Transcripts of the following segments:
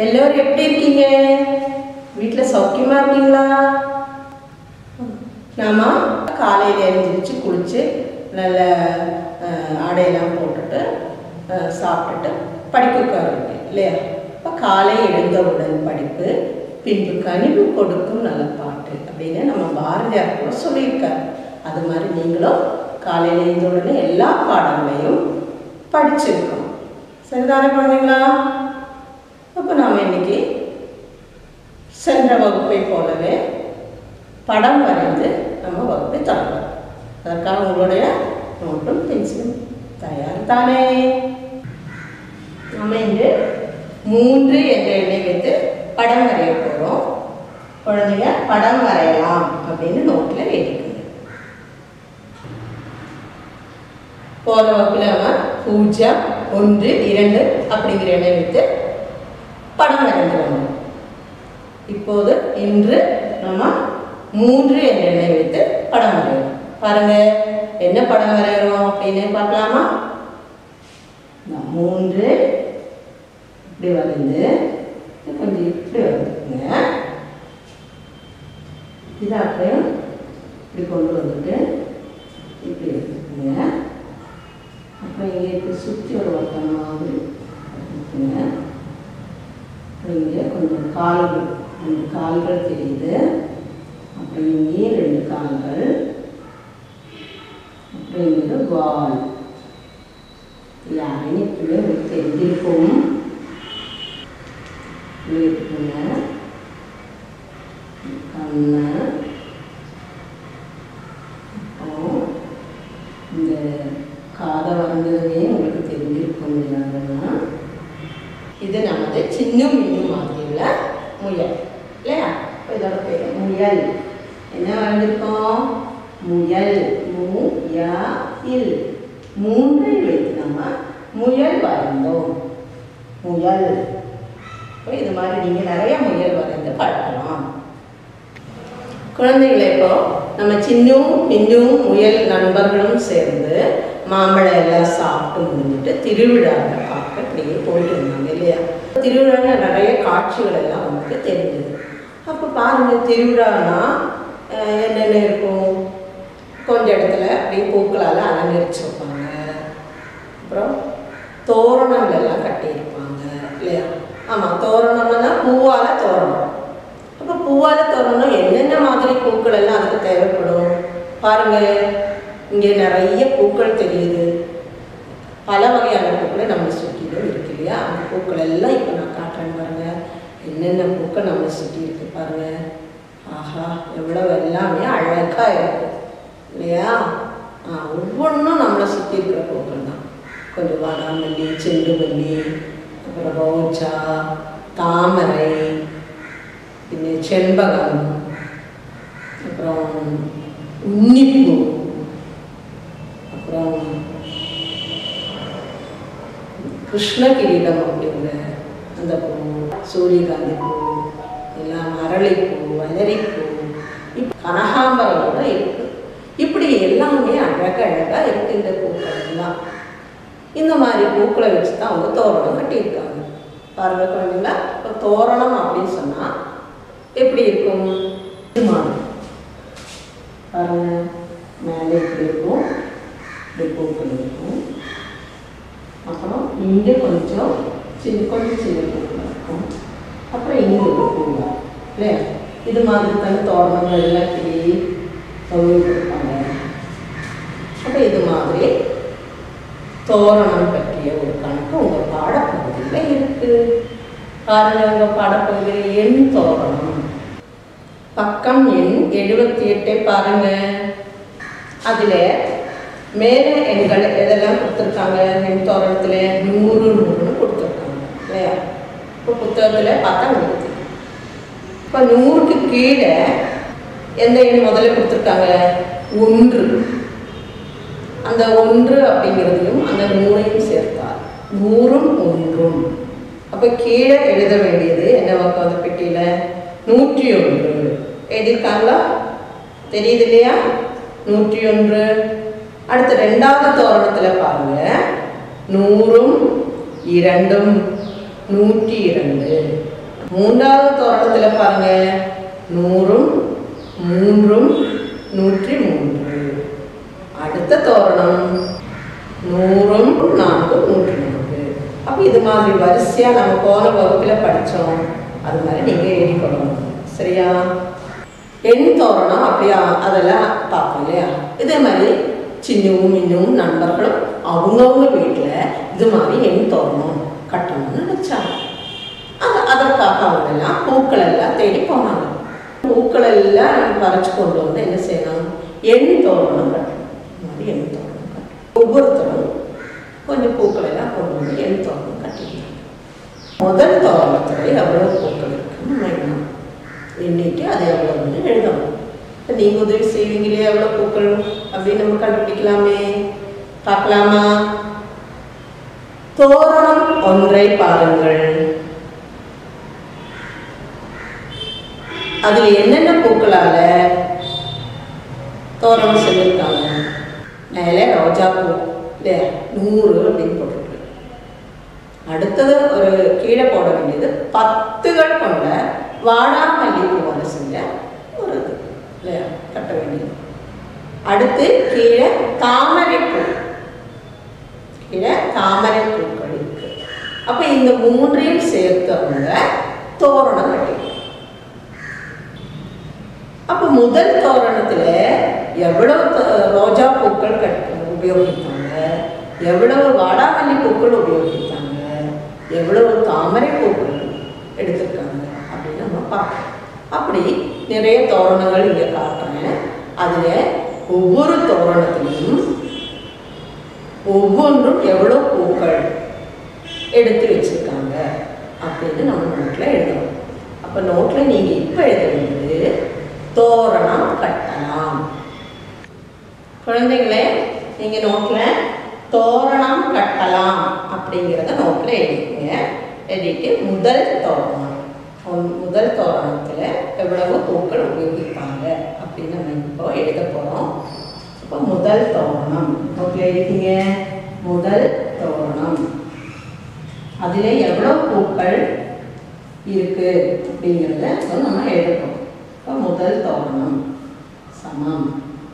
எல்லோரும் எப்படி இருக்கீங்க வீட்டில் சௌக்கியமா இருக்கீங்களா நாம காலையில் எழுந்திரிச்சு குளிச்சு நல்ல அஹ், ஆடையெல்லாம் போட்டுட்டு அஹ், சாப்பிட்டுட்டு படிக்க உட்காருங்க இல்லையா இப்போ காலை எழுந்தவுடன் படிப்பு பின்பு கனிவு கொடுக்கும் நல்ல பாட்டு அப்படின்னு நம்ம பாரதியார் கூட சொல்லியிருக்காரு அது மாதிரி நீங்களும் காலையில் எழுந்த உடனே எல்லா பாடங்களையும் படிச்சிருக்கணும் சரிதானே குழந்தைங்களா அப்போ நாம் இன்னைக்கு சென்ற வகுப்பை போலவே படம் வரைந்து நம்ம வகுப்பை தொடங்கலாம் அதற்காக உங்களுடைய நோட்டும் பென்சிலும் தயார் தானே நம்ம இன்று மூன்று என்ற எண்ணை வைத்து படம் வரைய போகிறோம் குழந்தைங்க படம் வரையலாம் அப்படின்னு நோட்டில் எழுதிக்கோங்க போன வகுப்பில் நம்ம பூஜ்ஜியம் ஒன்று இரண்டு அப்படிங்கிற எண்ணை வைத்து படம் வரைந்து வந்தோம் இப்போது இன்று நம்ம மூன்று என்ற எண்ணை வைத்து படம் வரைகிறோம் பாருங்க என்ன படம் வரைகிறோம் அப்படின்னு பார்க்கலாமா இந்த மூன்று இப்படி வரைந்து இது கொஞ்சம் இப்படி வந்துக்குங்க இதை அப்படியே இப்படி கொண்டு வந்துட்டு இப்படி எடுத்துக்கோங்க அப்புறம் இங்கே இப்படி சுற்றி ஒரு வட்டம் மாதிரி எடுத்துக்கோங்க அப்புறம் இங்கே கொஞ்சம் கால்கள் ரெண்டு கால்கள் தெரியுது அப்புறம் இங்கே ரெண்டு கால்கள் அப்புறம் இங்கே வால் இது அனைத்துமே உங்களுக்கு தெரிஞ்சிருக்கும் இப்படி எடுத்துக்கோங்க கண்ணு அப்புறம் இந்த காதை வரைஞ்சதுமே உங்களுக்கு தெரிஞ்சிருக்கும் இல்லைன்னா இது நமது சின்ன மின்னு மாதிரி உள்ள முயல் இல்லையா இப்போ இதோட பேர் முயல் என்ன வரைஞ்சிருக்கோம் முயல் மு யா இல் மூன்றை வைத்து நம்ம முயல் வரைந்தோம் முயல் இப்போ இது மாதிரி நீங்கள் நிறைய முயல் வரைந்து பழக்கலாம் குழந்தைகளை இப்போ நம்ம சின்னும் மின்னும் முயல் நண்பர்களும் சேர்ந்து மாம்பழம் எல்லாம் சாப்பிட்டு முடிஞ்சிட்டு திருவிழாவில் பார்க்க இப்படியே போயிட்டு இருந்தாங்க இல்லையா திருவிழாவில் நிறைய காட்சிகள் எல்லாம் நமக்கு தெரிஞ்சது அப்போ பாருங்க திருவிழானா அஹ், என்னென்ன இருக்கும் கொஞ்ச இடத்துல அப்படியே பூக்களால் அலங்கரிச்சு வைப்பாங்க அப்புறம் தோரணங்கள் எல்லாம் கட்டியிருப்பாங்க இல்லையா ஆமாம் தோரணம்னா பூவால் தோரணம் அப்போ பூவால் தோரணம் என்னென்ன மாதிரி பூக்கள் எல்லாம் அதுக்கு தேவைப்படும் பாருங்க இங்கே நிறைய பூக்கள் தெரியுது பல வகையான பூக்களை நம்ம சுற்றிலும் இருக்கு இல்லையா அந்த பூக்கள் எல்லாம் இப்போ நான் காட்டுறேன் பாருங்க என்னென்ன பூக்கள் நம்ம சுற்றி இருக்கு பாருங்க ஆஹா எவ்வளோ எல்லாமே அழகா இருக்கு இல்லையா ஆ ஒவ்வொன்றும் நம்மளை சுற்றி இருக்கிற பூக்கள் தான் கொஞ்சம் வாடாமல்லி செண்டுமல்லி அப்புறம் ரோஜா தாமரை പിന്നെ ചെമ്പകം அப்புறம் உன்னிப்பூ அப்புறம் கிருஷ்ண கிரீடம் அப்படிங்கிற அந்த பூ சூரியகாந்தி பூ எல்லாம் அரளிப்பூ வளரிப்பூ இப்போ கனகாம்பரம் கூட இருக்கு இப்படி எல்லாமே அழகழகா இருக்கு இந்த பூக்கள் எல்லாம் இந்த மாதிரி பூக்களை வச்சு தான் அவங்க தோரணம் கட்டியிருக்காங்க பாருங்க குழந்தைங்களா இப்போ தோரணம் அப்படின்னு சொன்னா எப்படி இருக்கும் இது மாதிரி பாருங்க மேலே இப்படி இருக்கும் இப்படி பூக்கள் இருக்கும் அப்புறம் இங்கே கொஞ்சம் சின்ன கொஞ்சம் சின்ன பூக்கள் இருக்கும் அப்புறம் இங்கே ஒரு பூங்கா இல்லையா இது மாதிரி தானே தோரணங்கள் எல்லாம் இப்படி தொழில் கொடுப்பாங்க அப்போ இது மாதிரி தோரணம் பற்றிய ஒரு கணக்கு உங்கள் பாடப்பகுதியில் இருக்கு பாருங்க உங்கள் பாடப்பகுதியில் எண் தோரணம் பக்கம் எண் எழுபத்தி எட்டை பாருங்க அதில் மேலே எண்கள் எதெல்லாம் கொடுத்துருக்காங்க எண் தோரணத்தில் நூறு நூறுன்னு கொடுத்துருக்காங்க இல்லையா இப்போ புத்தகத்தில் பார்த்தா நூற்றி இப்போ நூறுக்கு கீழே எந்த எண் முதல்ல கொடுத்துருக்காங்க ஒன்று அந்த ஒன்று அப்படிங்கிறதையும் அந்த நூறையும் சேர்த்தார் நூறும் ஒன்றும் அப்போ கீழே எழுத வேண்டியது என்ன வாக்கம் அந்த பெட்டியில் நூற்றி ஒன்று எழுதியிருக்காங்களா தெரியுது இல்லையா நூற்றி ஒன்று அடுத்து ரெண்டாவது தோரணத்தில் பாருங்க நூறும் இரண்டும் நூற்றி இரண்டு மூன்றாவது தோரணத்தில் பாருங்க நூறும் மூன்றும் நூற்றி மூன்று அடுத்த தோரணம் நூறும் நான்கு நூற்றி நான்கு அப்போ இது மாதிரி வரிசையாக நம்ம போன வகுப்பில் படித்தோம் அது மாதிரி நீங்கள் எழுதிக்கொள்ளணும் சரியா எண் தோரணம் அப்படியா அதெல்லாம் பார்ப்போம் இல்லையா இதே மாதிரி சின்னவும் மின்னவும் நண்பர்களும் அவங்கவுங்க வீட்டில் இது மாதிரி எண் தோரணம் கட்டணும்னு நினச்சாங்க அது அதற்காக அவங்கெல்லாம் பூக்கள் எல்லாம் தேடி போனாங்க பூக்கள் எல்லாம் பறிச்சு கொண்டு வந்து என்ன செய்யணும் எண் தோரணம் கட்டணும் இந்த மாதிரி எண் தோரணம் கட்டணும் ஒவ்வொருத்தரும் கொஞ்சம் பூக்கள் எல்லாம் கொண்டு வந்து எண் தோரணம் கட்டிக்கிறாங்க முதல் தோரணத்தில் எவ்வளோ பூக்கள் இருக்குன்னு நம்ம எண்ணணும் எண்ணிட்டு அதை எவ்வளோன்னு எழுதணும் இப்போ நீங்கள் உதவி செய்வீங்களே எவ்வளோ பூக்கள் அப்படின்னு நம்ம கண்டுபிடிக்கலாமே பார்க்கலாமா தோரணம் ஒன்றை பாருங்கள் அதில் என்னென்ன பூக்களால தோரணம் செஞ்சுருக்காங்க மேலே ரோஜா பூ இல்லையா நூறு அப்படின்னு போட்டிருக்கு அடுத்தது ஒரு கீழே போட வேண்டியது பத்துகள் கொண்ட வாடாமல்லி பூவால் செஞ்ச ஒரு இது இல்லையா கட்ட வேண்டியது அடுத்து கீழே தாமரை பூ கீழே தாமரை பூக்கள் இருக்கு அப்போ இந்த மூன்றையும் சேர்த்தவங்க தோரணம் கட்டி அப்போ முதல் தோரணத்தில் எவ்வளவு த- ரோஜா பூக்கள் கட் உபயோகித்தாங்க எவ்வளவு வாடாமல்லி பூக்கள் உபயோகித்தாங்க எவ்வளவு தாமரை பூக்கள் எடுத்திருக்காங்க அப்படின்னு நம்ம பார்க்கணும் அப்படி நிறைய தோரணங்கள் இங்கே காட்டுறேன் அதில் ஒவ்வொரு தோரணத்திலையும் ஒவ்வொன்றும் எவ்வளோ பூக்கள் எடுத்து வச்சிருக்காங்க அப்படின்னு நம்ம நோட்டில் எழுதணும் அப்போ நோட்டில் நீங்கள் இப்போ எழுத வேண்டியது தோரணம் கட்டலாம் குழந்தைங்களே நீங்கள் நோட்டில் தோரணம் கட்டலாம் அப்படிங்கிறத நோட்டில் எழுதிக்கங்க எழுதிட்டு முதல் தோரணம் ஒன்- முதல் தோரணத்தில் எவ்வளவு பூக்கள் உபயோகிப்பாங்க அப்படின்னு நம்ம இப்போ எழுத போகிறோம் இப்போ முதல் தோரணம் நோட்டில் எழுதிங்க முதல் தோரணம் அதில் எவ்வளோ பூக்கள் இருக்கு அப்படிங்கிறத இப்போ நம்ம எழுதணும் இப்போ முதல் தோரணம் சமம்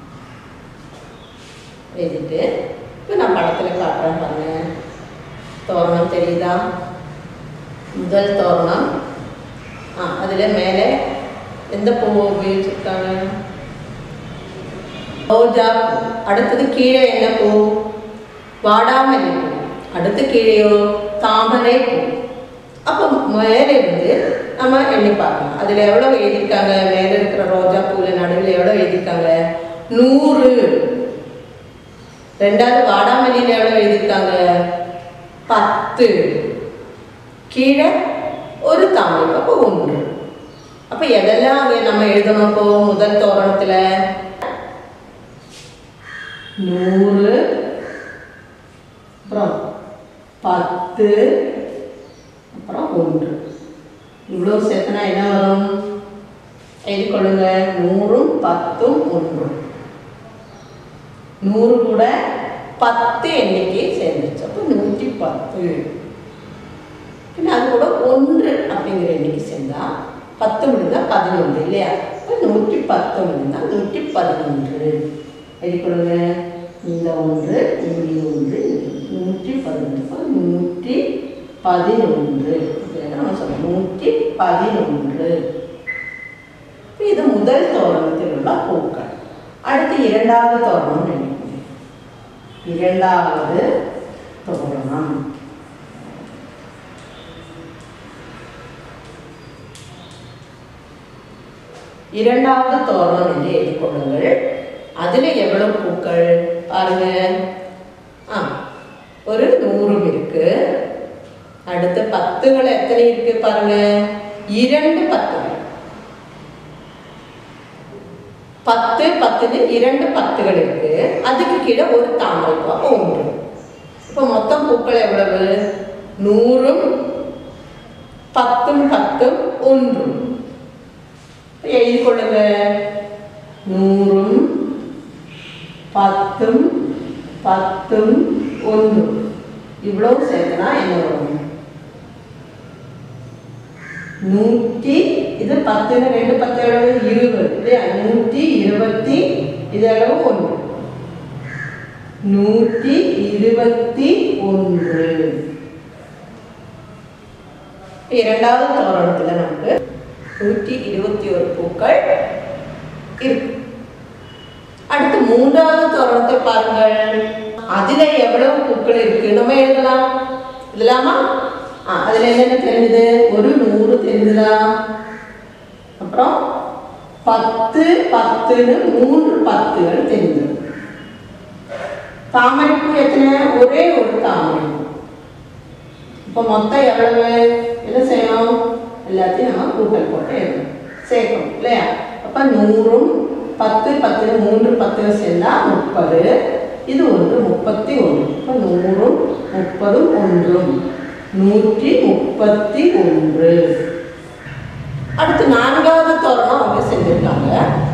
எழுதிட்டு இப்போ நான் படத்தில் காட்டுறேன் பாருங்க தோரணம் தெரியுதா முதல் தோரணம் ஆ அதில் மேலே எந்த பூ உபயோகிச்சிருக்காங்க ரோஜா பூ அடுத்தது கீழே என்ன பூ வாடாமல்லி பூ அடுத்து கீழேயோ தாமரை பூ அப்போ மேலே இருந்து நம்ம எண்ணி பார்க்கலாம் அதில் எவ்வளோ எழுதியிருக்காங்க மேலே இருக்கிற ரோஜா பூவில் நடுவில் எவ்வளோ எழுதியிருக்காங்க நூறு ரெண்டாவது வாடாமல்லியில் எவ்வளோ எழுதியிருக்காங்க பத்து கீழே ஒரு தாமரை அப்போ ஒன்று அப்போ எதெல்லாம் அங்கே நம்ம எழுதணும் இப்போ முதல் தோரணத்தில் நூறு அப்புறம் பத்து அப்புறம் ஒன்று இவ்வளோ சேர்த்தனா என்ன வரும் எழுதிக்கொள்ளுங்க நூறும் பத்தும் ஒன்றும் நூறு கூட பத்து எண்ணிக்கை சேர்ந்துருச்சு அப்போ நூற்றி பத்து பின்ன அது கூட ஒன்று அப்படிங்கிற எண்ணிக்கை சேர்ந்தா பத்து முடிந்தா பதினொன்று இல்லையா இப்போ நூற்றி பத்து முடிந்தா நூற்றி பதினொன்று எழுதிக்கொள்ளுங்க இந்த ஒன்று இங்கே ஒன்று நூற்றி பதினொன்று அப்போ நூற்றி பதினொன்று அப்படின்னா நம்ம சொல்றோம் நூற்றி பதினொன்று இப்ப இது முதல் தோரணத்தில் உள்ள பூக்கள் அடுத்து இரண்டாவது தோரணம் நினைக்கிறேன் இரண்டாவது தோரணம் இரண்டாவது தோரணம் என்று எடுத்துக்கொள்ளுங்கள் அதில் எவ்வளவு பூக்கள் பாருங்க ஆ ஒரு நூறு இருக்கு அடுத்து பத்துகள் எத்தனை இருக்கு பாருங்க இரண்டு பத்துகள் பத்து பத்துன்னு இரண்டு பத்துகள் இருக்கு அதுக்கு கீழே ஒரு தாமரைப்பூ அப்போ ஒன்று இப்போ மொத்தம் பூக்கள் எவ்வளவு நூறும் பத்தும் பத்தும் ஒன்றும் எழுதி கொள்ளுங்க நூறும் பத்தும் பத்தும் ஒன்றும் இவ்வளவு சேர்த்தனா என்ன வரும் நூற்றி இது பத்துன்னு ரெண்டு பத்து அளவு இருபது இல்லையா நூற்றி இருபத்தி இது அளவு ஒன்று நூற்றி இருபத்தி ஒன்று இரண்டாவது தோரணத்துல நமக்கு நூற்றி இருபத்தி ஒரு பூக்கள் இருக்கு அடுத்து மூன்றாவது தோரணத்தை பாருங்கள் அதுல எவ்வளவு பூக்கள் இருக்கு நம்ம எழுதலாம் எழுதலாமா ஆ, அதுல என்னென்ன தெரிஞ்சது ஒரு நூறு தெரிஞ்சுதா அப்புறம் பத்து பத்துன்னு மூன்று பத்துகள் தெரிஞ்சது தாமரைப்பூ எத்தனை ஒரே ஒரு தாமரைப்பூ இப்போ மொத்தம் எவ்வளவு என்ன செய்யணும் எல்லாத்தையும் நம்ம கூட்டல் போட்டு எழுதணும் சேர்க்கணும் இல்லையா அப்போ நூறும் பத்து பத்து மூன்று பத்து சேர்ந்தா முப்பது இது ஒன்று முப்பத்தி ஒன்று இப்போ நூறும் முப்பதும் ஒன்றும் நூற்றி முப்பத்தி ஒன்று அடுத்து நான்காவது தோரணம் அவங்க செஞ்சிருக்காங்க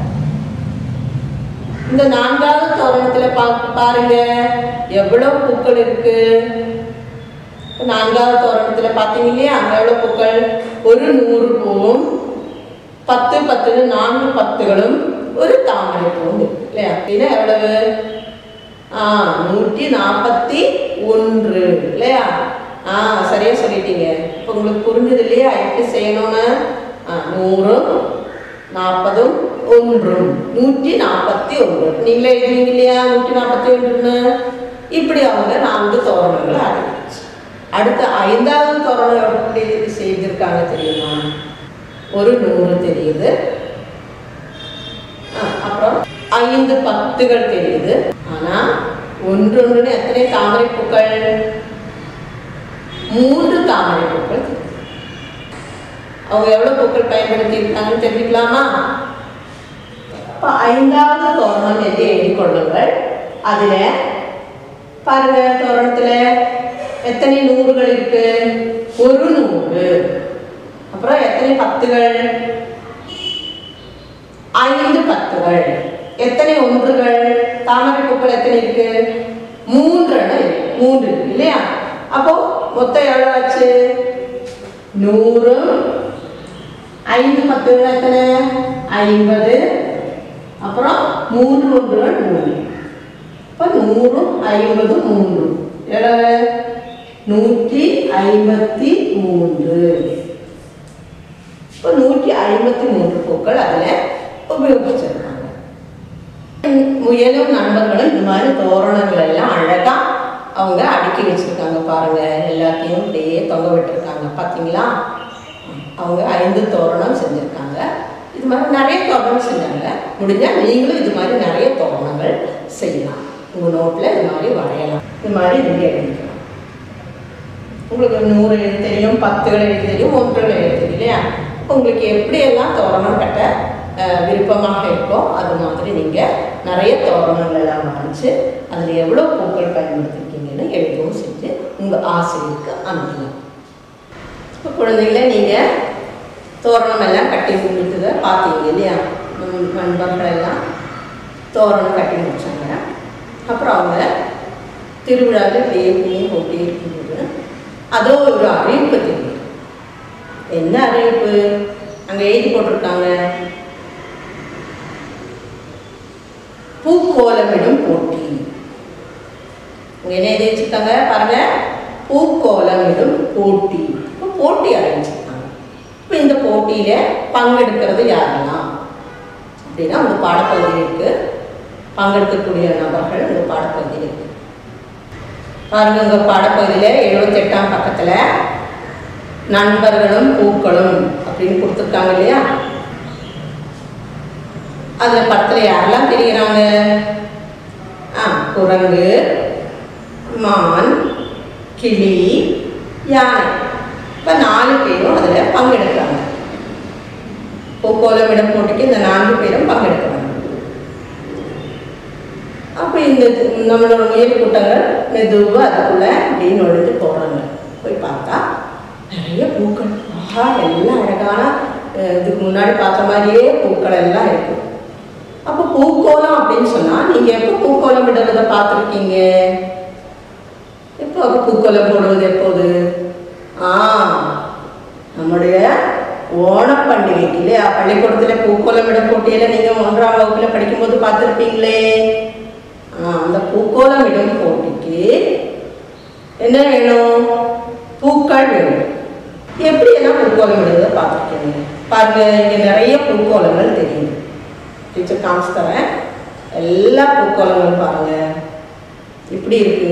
இந்த நான்காவது தோரணத்துல பா பாருங்க எவ்வளவு பூக்கள் இருக்கு இப்ப நான்காவது தோரணத்துல பாத்தீங்க இல்லையா அங்க எவ்வளவு பூக்கள் ஒரு நூறு பூவும் பத்து பத்துன்னு நான்கு பத்துகளும் ஒரு தாமரை பூவும் இருக்கு இல்லையா அப்படின்னா எவ்வளவு ஆ நூற்றி நாற்பத்தி ஒன்று இல்லையா ஆ சரியா சொல்லிட்டீங்க இப்போ உங்களுக்கு புரிஞ்சது இல்லையா எப்படி செய்யணும்னு ஆ நூறும் நாற்பதும் ஒன்றும் நூற்றி நாற்பத்தி ஒன்று நீங்களே எழுதுவீங்க இல்லையா நூற்றி நாற்பத்தி ஒன்றுன்னு இப்படி அவங்க நான்கு தோரணங்களை அடைஞ்சிச்சு அடுத்த ஐந்தாவது தோரணம் எப்படி செய்திருக்காங்க தெரியுமா ஒரு நூறு தெரியுது ஆ, அப்புறம் ஐந்து பத்துகள் தெரியுது ஆனா ஒன்று ஒன்றுன்னு எத்தனை தாமரை பூக்கள் மூன்று தாமரை பூக்கள் தெரியுது அவங்க எவ்வளவு பூக்கள் பயன்படுத்தி இருக்காங்கன்னு தெரிஞ்சுக்கலாமா இப்போ ஐந்தாவது தோரணம் என்று எண்ணிக்கொள்ளுங்கள் அதுல பாருங்க தோரணத்துல எத்தனை நூறுகள் இருக்கு ஒரு நூறு அப்புறம் எத்தனை பத்துகள் ஐந்து பத்துகள் எத்தனை ஒன்றுகள் தாமரை பூக்கள் எத்தனை இருக்கு மூன்று இருக்கு. மூன்று இருக்கு இல்லையா அப்போ மொத்தம் எவ்வளவு ஆச்சு நூறு ஐந்து பத்துகள் எத்தனை ஐம்பது அப்புறம் மூன்று ஒன்றுகள் மூணு இப்போ நூறும் ஐம்பது மூன்று எவ்வளவு நூற்றி ஐம்பத்தி மூன்று இப்போ நூற்றி ஐம்பத்தி மூன்று பூக்கள் அதில் உபயோகிச்சிருக்காங்க முயலும் நண்பர்களும் இந்த மாதிரி தோரணங்கள் எல்லாம் அழகா அவங்க அடுக்கி வச்சிருக்காங்க பாருங்க எல்லாத்தையும் அப்படியே தொங்க விட்டுருக்காங்க பார்த்தீங்களா அவங்க ஐந்து தோரணம் செஞ்சுருக்காங்க இது மாதிரி நிறைய தோரணம் செஞ்சாங்க முடிஞ்சால் நீங்களும் இது மாதிரி நிறைய தோரணங்கள் செய்யலாம் உங்கள் நோட்டில் இது மாதிரி வரையலாம் இது மாதிரி நீங்கள் எழுதிக்கலாம் உங்களுக்கு நூறு எழுத தெரியும் பத்துகள் எழுத தெரியும் ஒன்றுகள் எழுத தெரியும் இல்லையா உங்களுக்கு எப்படியெல்லாம் தோரணம் கட்ட அஹ், விருப்பமாக இருக்கோ அது மாதிரி நீங்கள் நிறைய தோரணங்கள் எல்லாம் வரைஞ்சி அதில் எவ்வளோ பூக்கள் பயன்படுத்திருக்கீங்கன்னு எழுதவும் செஞ்சு உங்கள் ஆசிரியருக்கு அனுப்பலாம் இப்போ குழந்தைகள நீங்கள் தோரணம் எல்லாம் கட்டி முடித்ததை பார்த்தீங்க இல்லையா நம் நண்பர்கள் எல்லாம் தோரணம் கட்டி முடிச்சாங்க அப்புறம் அவங்க திருவிழாவில் இப்படியே பூவும் போட்டி இருக்கும்போது அதோ ஒரு அறிவிப்பு தெரியும் என்ன அறிவிப்பு அங்கே எழுதி போட்டிருக்காங்க பூக்கோலமிடும் போட்டி இங்க என்ன எழுதி வச்சிருக்காங்க பாருங்க பூக்கோலமிடும் போட்டி இப்போ போட்டி ஆரம்பிச்சிருக்காங்க இப்போ இந்த போட்டியில பங்கெடுக்கிறது யாரெல்லாம் அப்படின்னா உங்க பாடப்பகுதி இருக்கு பங்கெடுக்கக்கூடிய நபர்கள் உங்க பாடப்பகுதியில் இருக்கு பாருங்க உங்க பாடப்பகுதியில எழுபத்தெட்டாம் பக்கத்துல நண்பர்களும் பூக்களும் அப்படின்னு கொடுத்துருக்காங்க இல்லையா அதுல படத்துல யாரெல்லாம் தெரிகிறாங்க ஆ குரங்கு மான் கிளி யானை இப்போ நாலு பேரும் அதில் பங்கெடுக்கிறாங்க பூக்கோலமிடம் போட்டிக்கு இந்த நான்கு பேரும் பங்கெடுக்கிறாங்க அப்போ இந்த நம்மளோட முயல் கூட்டங்கள் மெதுவாக அதுக்குள்ள அப்படின்னு நுழைஞ்சு போகிறாங்க போய் பார்த்தா நிறைய பூக்கள் ஆஹா எல்லாம் அழகான அஹ், இதுக்கு முன்னாடி பார்த்த மாதிரியே பூக்கள் எல்லாம் இருக்கு அப்போ பூக்கோலம் அப்படின்னு சொன்னால் நீங்கள் எப்போ பூக்கோலம் விடுறதை பார்த்துருக்கீங்க எப்போ பூக்கோலம் போடுவது எப்போது ஆ நம்முடைய ஓணப்பண்டிகைக்கு இல்லையா பள்ளிக்கூடத்தில் பூக்கோளமிட போட்டியில் நீங்கள் ஒன்றாம் வகுப்பில் படிக்கும்போது பார்த்துருப்பீங்களே ஆ, அந்த பூக்கோளமிடும் போட்டிக்கு என்ன வேணும் பூக்கள் வேணும் எப்படி எல்லாம் பூக்கோளம் விடுறத பார்த்துருக்கீங்க பாருங்க இங்கே நிறைய பூக்கோளங்கள் தெரியுது டீச்சர் காமிச்சு தரேன் எல்லா பூக்கோளங்களும் பாருங்க இப்படி இருக்கு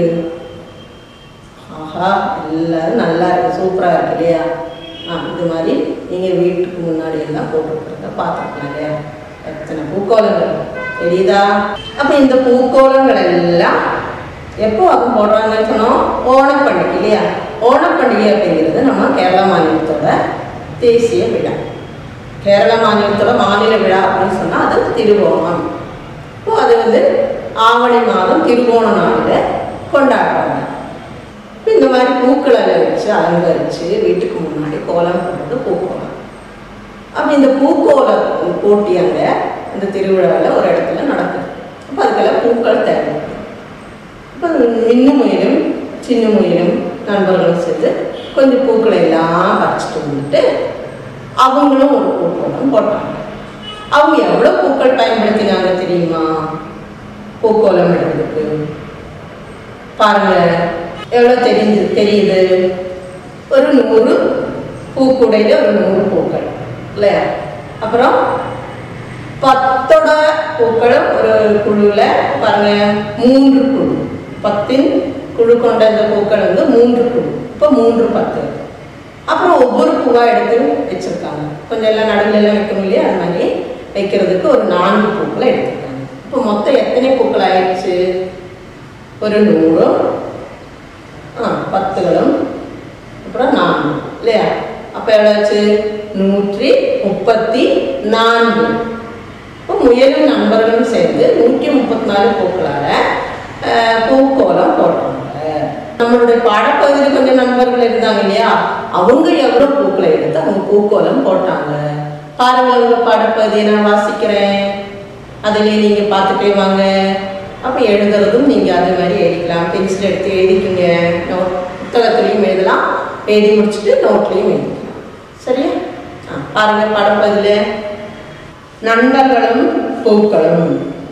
ஆஹா எல்லாரும் நல்லா இருக்கு சூப்பராக இருக்கு இல்லையா ஆ இது மாதிரி நீங்கள் வீட்டுக்கு முன்னாடி எல்லாம் போட்டுருக்கிறத பார்த்துருக்கலாம் இல்லையா எத்தனை பூக்கோளங்கள் தெரியுதா அப்போ இந்த பூக்கோளங்கள் எல்லாம் எப்போ அது போடுறாங்கன்னு சொன்னோம் ஓணப்பண்டிகை இல்லையா ஓணப்பண்டிகை அப்படிங்கிறது நம்ம கேரள மாநிலத்தோட தேசிய விழா கேரள மாநிலத்தோட மாநில விழா அப்படின்னு சொன்னால் அது திருவோணம் இப்போ அது வந்து ஆவணி மாதம் திருவோண நாளில் கொண்டாடுறாங்க இப்போ இந்த மாதிரி பூக்களை வச்சு அலங்கரித்து வீட்டுக்கு முன்னாடி கோலம் போடுறது பூக்கோலம் அப்போ இந்த பூக்கோல போட்டி அங்கே இந்த திருவிழாவில் ஒரு இடத்துல நடக்குது அப்போ அதுக்கெல்லாம் பூக்கள் தேவைப்படுது அப்போ மின்னு முயலும் சின்ன முயலும் நண்பர்களும் சேர்ந்து கொஞ்சம் பூக்களை எல்லாம் பறிச்சுட்டு வந்துட்டு அவங்களும் ஒரு பூக்கோலம் போட்டாங்க அவங்க எவ்வளோ பூக்கள் பயன்படுத்தினாங்க தெரியுமா பூக்கோலம் இடுறதுக்கு பாருங்க எவ்வளோ தெரிஞ்சு தெரியுது ஒரு நூறு பூக்குடையில் ஒரு நூறு பூக்கள் இல்லையா அப்புறம் பத்தோட பூக்களும் ஒரு குழுவில் பாருங்க மூன்று குழு பத்தின் குழு கொண்ட இந்த பூக்கள் வந்து மூன்று குழு இப்போ மூன்று பத்து அப்புறம் ஒவ்வொரு பூவாக எடுத்து வச்சுருக்காங்க கொஞ்சம் எல்லாம் நடுவில் எல்லாம் வைக்கணும் இல்லையா அது மாதிரி வைக்கிறதுக்கு ஒரு நான்கு பூக்களை எடுத்துருக்காங்க இப்போ மொத்தம் எத்தனை பூக்கள் ஆயிடுச்சு ஒரு நூறும் ஆ பத்துகளும் அப்புறம் நான்கு இல்லையா அப்போ எவ்வளோச்சு நூற்றி முப்பத்தி நான்கு இப்போ முயலும் நண்பர்களும் சேர்ந்து நூற்றி முப்பத்தி நாலு பூக்களால் அஹ், பூக்கோலம் போடுறாங்க நம்மளுடைய பாடப்பகுதியில் கொஞ்சம் நண்பர்கள் இருந்தாங்க இல்லையா அவங்க எவ்வளோ பூக்களை எடுத்து அவங்க பூக்கோலம் போட்டாங்க பாருங்க உங்க பாடப்பகுதியை நான் வாசிக்கிறேன் அதிலே நீங்கள் பார்த்துட்டே வாங்க அப்போ எழுதுறதும் நீங்கள் அதே மாதிரி எழுதிக்கலாம் பென்சில் எடுத்து எழுதிக்கோங்க நோட் புத்தகத்துலேயும் எழுதலாம் எழுதி முடிச்சுட்டு நோட்லேயும் எழுதிக்கலாம் சரியா ஆ பாருங்க பாடப்பகுதியில் நண்பர்களும் பூக்களும்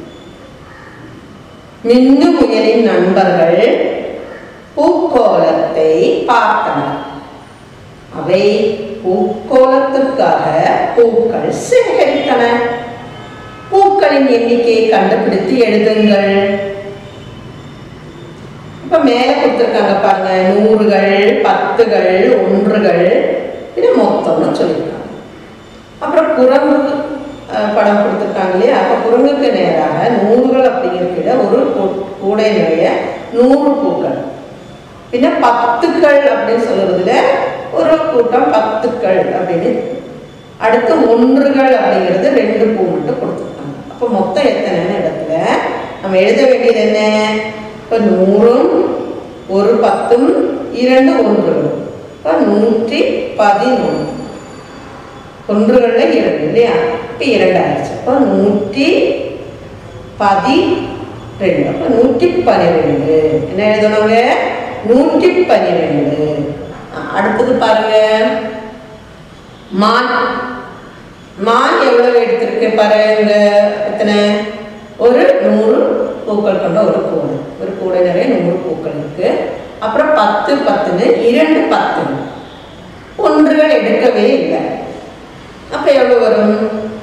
மின்னு முயலின் நண்பர்கள் பூக்கோலத்தை பார்த்தனர் அவை பூக்கோலத்திற்காக பூக்கள் சேகரித்தன பூக்களின் எண்ணிக்கையை கண்டுபிடித்து எழுதுங்கள் இப்ப மேல கொடுத்துருக்காங்க பாருங்க நூறுகள் பத்துகள் ஒன்றுகள் இது மொத்தம்னு சொல்லியிருக்காங்க அப்புறம் குரங்கு அஹ், படம் கொடுத்துருக்காங்க இல்லையா அப்போ குரங்குக்கு நேராக நூறுகள் அப்படிங்கிற ஒரு கூ- கூடை நிறைய நூறு பூக்கள் பின்ன பத்துக்கள் அப்படின்னு சொல்றதுல ஒரு கூட்டம் பத்துக்கள் அப்படின்னு அடுத்து ஒன்றுகள் அப்படிங்கிறது ரெண்டு பூ மட்டும் கொடுத்துருக்காங்க அப்போ மொத்தம் எத்தனை இடத்துல நம்ம எழுத வேண்டியது என்ன இப்போ நூறும் ஒரு பத்தும் இரண்டு ஒன்றுகளும் இப்போ நூற்றி பதினொன்று ஒன்றுகளில் இரண்டு இல்லையா இப்போ இரண்டு ஆயிடுச்சு அப்போ நூற்றி பதி ரெண்டு அப்போ நூற்றி பன்னிரெண்டு என்ன எழுதணுங்க நூற்றி பன்னிரெண்டு ஆ, அடுத்தது பாருங்க மான் மான் எவ்வளவு எடுத்திருக்கு பாருங்க எத்தனை ஒரு நூறு பூக்கள் கொண்ட ஒரு கூடை ஒரு கூடை நிறைய நூறு பூக்கள் இருக்கு அப்புறம் பத்து பத்துன்னு இரண்டு பத்துன்னு ஒன்றுகள் எடுக்கவே இல்லை அப்போ எவ்வளோ வரும்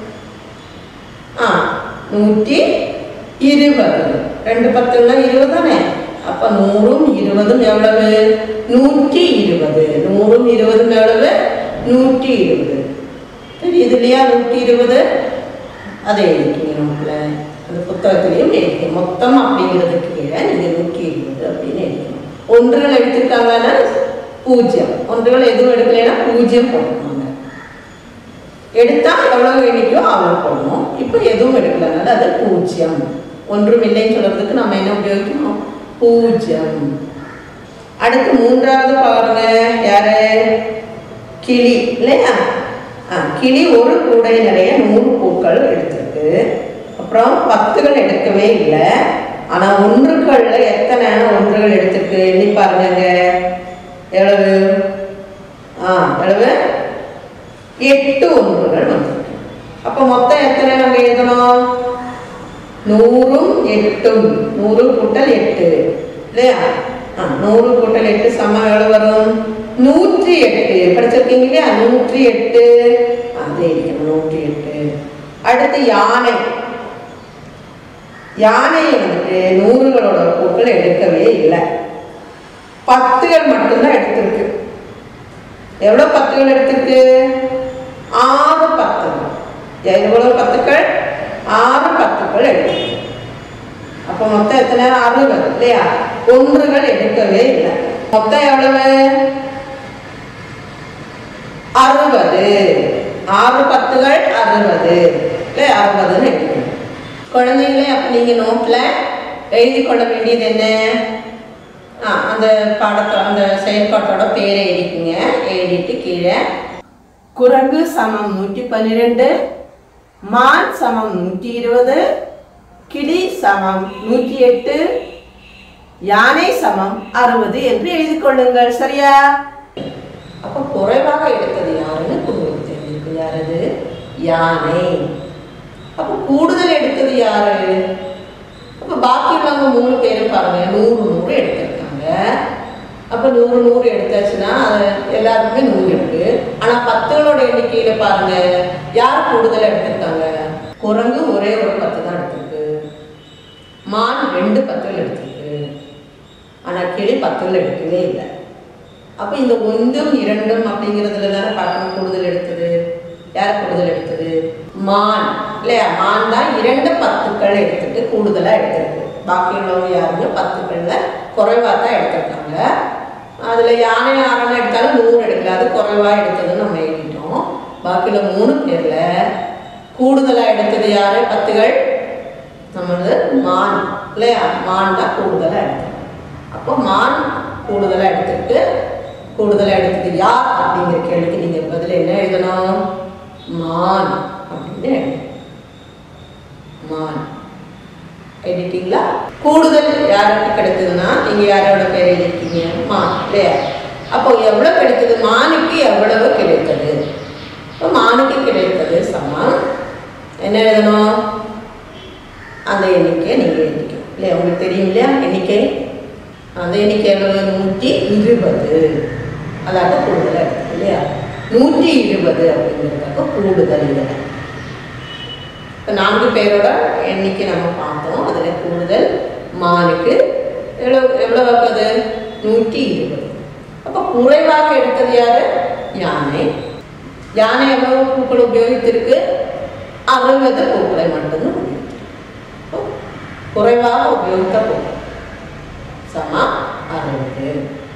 ஆ நூற்றி இருபது ரெண்டு பத்துன்னா இருபது தானே அப்போ நூறும் இருபதும் எவ்வளவு நூற்றி இருபது நூறும் இருபதும் எவ்வளவு நூற்றி இருபது தெரியுது இல்லையா நூற்றி இருபது அதை எழுதிக்கிங்க நோட்டில் அந்த புத்தகத்திலையும் எழுதி மொத்தம் அப்படிங்கிறதுக்கு கீழே நீங்கள் நூற்றி இருபது அப்படின்னு எழுதணும் ஒன்றுகள் எடுத்திருக்காங்கன்னா பூஜ்ஜியம் ஒன்றுகள் எதுவும் எடுக்கலைன்னா பூஜ்ஜியம் போட்டுருவாங்க எடுத்தா எவ்வளவு எண்ணிக்கையோ அவ்வளோ போடணும் இப்போ எதுவும் எடுக்கலனால அது பூஜ்ஜியம் ஒன்றும் இல்லைன்னு சொல்றதுக்கு நம்ம என்ன உபயோகிக்கணும் பூஜ்ஜியம் அடுத்து மூன்றாவது பாருங்க யாரு கிளி இல்லையா ஆ கிளி ஒரு கூடை நிறைய நூறு பூக்கள் எடுத்திருக்கு அப்புறம் பத்துகள் எடுக்கவே இல்லை ஆனால் ஒன்றுகளில் எத்தனை ஒன்றுகள் எடுத்திருக்கு எண்ணி பாருங்க எவ்வளவு ஆ எவ்வளவு எட்டு ஒன்றுகள் வந்திருக்கு அப்போ மொத்தம் எத்தனை நாங்கள் எழுதணும் நூறும் எட்டும் நூறு கூட்டல் எட்டு இல்லையா ஆ, நூறு கூட்டல் எட்டு சம எவ்வளவு வரும் நூற்றி எட்டு படிச்சிருக்கீங்க இல்லையா நூற்றி எட்டு அதே இருக்கணும் நூற்றி எட்டு அடுத்து யானை யானையை வந்துட்டு நூறுகளோட பூக்கள் எடுக்கவே இல்லை பத்துகள் மட்டும்தான் எடுத்திருக்கு எவ்வளவு பத்துகள் எடுத்திருக்கு ஆறு பத்துகள் எவ்வளவு பத்துக்கள் ஆறு பத்துக்கள் எடுத்திருக்கு அப்போ மொத்தம் எத்தனை அறுபது இல்லையா ஒன்றுகள் எடுக்கவே இல்லை மொத்தம் எவ்வளவு அறுபது ஆறு பத்துகள் அறுபது இல்லை அறுபதுன்னு எடுக்கணும் குழந்தைங்களே அப்போ நீங்கள் நோட்டில் எழுதி கொள்ள வேண்டியது என்ன ஆ அந்த பாடத்தோ அந்த செயல்பாட்டோட பேரை எழுதிக்குங்க எழுதிட்டு கீழே குரங்கு சமம் நூற்றி பன்னிரெண்டு மான் சமம் நூற்றி இருபது கிளி சமம் நூற்றி எட்டு யானை சமம் அறுபது என்று எழுதிக் கொள்ளுங்கள் சரியா அப்போ குறைவாக எடுத்தது யாருன்னு உங்களுக்கு தெரிஞ்சிருக்கு யாரது யானை அப்போ கூடுதல் எடுத்தது யாரு அப்போ பாக்கி உள்ளவங்க மூணு பேரும் பாருங்க நூறு நூறு எடுத்திருக்காங்க அப்போ நூறு நூறு எடுத்தாச்சுன்னா அது எல்லாருக்குமே நூறு இருக்கு ஆனால் பத்துகளோட எண்ணிக்கையில பாருங்க யார் கூடுதல் எடுத்திருக்காங்க குரங்கு ஒரே ஒரு பத்து தான் எடுத்திருக்கு மான் ரெண்டு பத்துகள் எடுத்திருக்கு ஆனால் கிளி பத்துகள் எடுக்கவே இல்லை அப்போ இந்த ஒன்றும் இரண்டும் அப்படிங்கிறதுல தானே பார்க்கணும் கூடுதல் எடுத்தது யார் கூடுதல் எடுத்தது மான் இல்லையா மான் தான் இரண்டு பத்துக்கள் எடுத்துட்டு கூடுதலாக எடுத்திருக்கு பாக்கி உள்ளவங்க யாருமே பத்துக்கள்ல குறைவாக தான் எடுத்திருக்காங்க அதில் யானை ஆரணம் எடுத்தாலும் நூறு எடுக்கல அது குறைவாக எடுத்ததுன்னு நம்ம எழுதிட்டோம் பாக்கியில் மூணு பேரில் கூடுதலாக எடுத்தது யாரு பத்துகள் நம்மளது மான் இல்லையா மான் தான் கூடுதலாக எடுத்தோம் அப்போ மான் கூடுதலாக எடுத்துட்டு கூடுதலாக எடுத்தது யார் அப்படிங்கிற கேள்விக்கு நீங்கள் பதில் என்ன எழுதணும் மான் அப்படின்னு எழுதணும் மான் எழுதிட்டீங்களா கூடுதல் யாருக்கு கிடைத்ததுன்னா நீங்க யாரோட பேர் எழுதிருக்கீங்க மான் இல்லையா அப்போ எவ்வளவு கிடைத்தது மானுக்கு எவ்வளவு கிடைத்தது இப்போ மானுக்கு கிடைத்தது சமம் என்ன எழுதணும் அந்த எண்ணிக்கையை நீங்கள் எழுதிக்கணும் இல்லையா உங்களுக்கு தெரியும் இல்லையா எண்ணிக்கை அந்த எண்ணிக்கை எவ்வளவு நூற்றி இருபது அதாவது கூடுதலாக எடுத்து இல்லையா நூற்றி இருபது அப்படிங்கிறதுக்கு கூடுதல் இதில் இப்போ நான்கு பேரோட எண்ணிக்கை நம்ம பார்த்தோம் அதில் கூடுதல் மானுக்கு எவ்வளோ எவ்வளோ வைப்பது நூற்றி இருபது அப்போ குறைவாக எடுத்தது யாரு யானை யானை எவ்வளவு பூக்கள் உபயோகித்திருக்கு அறுபது பூக்களை மட்டும்தான் உபயோகித்திருக்கு அப்போ குறைவாக உபயோகித்த பூக்கள் சமா அறுபது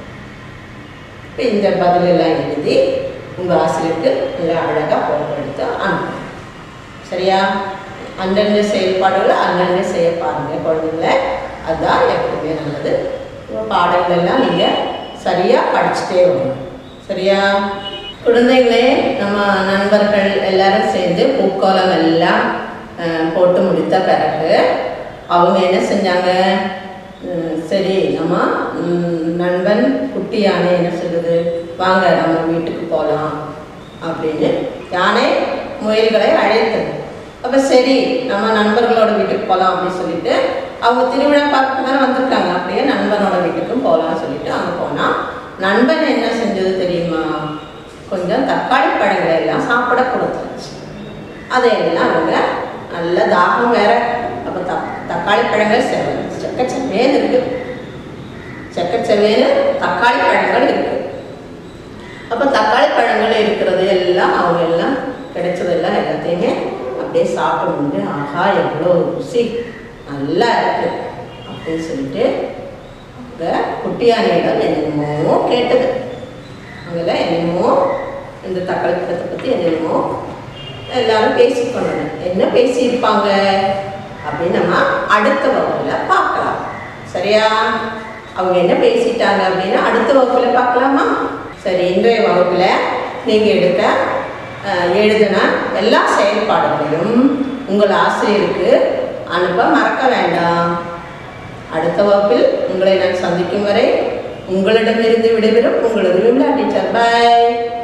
இப்போ இந்த பதிலெல்லாம் எழுதி உங்கள் ஆசிரியருக்கு நல்லா அழகாக போட்டோ எடுத்து அனுப்பணும் சரியா அந்தந்த செயல்பாடுகளை அந்தந்த செய்ய பாருங்க குழந்தைங்கள அதுதான் எப்பவுமே நல்லது உங்க பாடங்கள் எல்லாம் நீங்கள் சரியாக படிச்சுட்டே வரணும் சரியா குழந்தைகளே நம்ம நண்பர்கள் எல்லாரும் சேர்ந்து பூக்கோலம் எல்லாம் அஹ், போட்டு முடித்த பிறகு அவங்க என்ன செஞ்சாங்க உம், சரி நம்ம உம், நண்பன் குட்டி யானை என்ன சொல்லுது வாங்க நம்ம வீட்டுக்கு போகலாம் அப்படின்னு யானை முயல்களை அழைத்தது அப்போ சரி நம்ம நண்பர்களோட வீட்டுக்கு போகலாம் அப்படின்னு சொல்லிட்டு அவங்க திருவிழா பார்க்க தானே வந்திருக்காங்க அப்படியே நண்பனோட வீட்டுக்கும் போகலாம்னு சொல்லிட்டு அங்கே போனால் நண்பன் என்ன செஞ்சது தெரியுமா கொஞ்சம் தக்காளி பழங்களை எல்லாம் சாப்பிட கொடுத்துருச்சு அதையெல்லாம் அவங்க நல்ல தாகம் வேற அப்போ த தக்காளி பழங்கள் செவ செக்கச்செவேன்னு இருக்கு செக்கச்செவேன்னு தக்காளி பழங்கள் இருக்கு அப்போ தக்காளி பழங்கள் இருக்கிறது எல்லாம் அவங்க எல்லாம் கிடைச்சதெல்லாம் எல்லாத்தையுமே அப்படியே சாப்பிட்டு முடிஞ்சு ஆஹா எவ்வளோ ருசி நல்லா இருக்கு அப்படின்னு சொல்லிட்டு அவங்க குட்டியானையிடம் என்னென்னமோ கேட்டது அங்கே என்னமோ இந்த தக்காளி பழத்தை பற்றி என்னென்னமோ எல்லாரும் பேசிக்கொண்டாங்க என்ன பேசியிருப்பாங்க அப்படின்னு நம்ம அடுத்த வகுப்புல பார்க்கலாம் சரியா அவங்க என்ன பேசிட்டாங்க அப்படின்னா அடுத்த வகுப்புல பார்க்கலாமா சரி இன்றைய வகுப்புல நீங்க எடுக்க அஹ், எழுதின எல்லா செயல்பாடுகளையும் உங்கள் ஆசிரியருக்கு அனுப்ப மறக்க வேண்டாம் அடுத்த வகுப்பில் உங்களை நான் சந்திக்கும் வரை உங்களிடமிருந்து விடைபெறும் உங்களது விமலா டீச்சர் பை